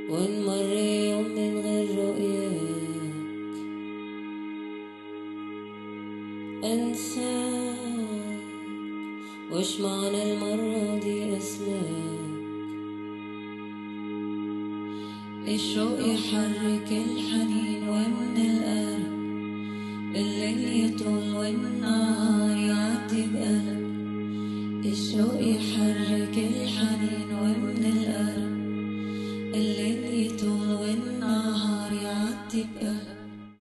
وإن مر يوم من غير رؤياك أنساك وش معنى المرة دي أسلاك الشوق يحرك الحنين ومن القلب الليل يطول والنهار يعدي بقلب الشوق يحرك الحنين ومن القلب الليل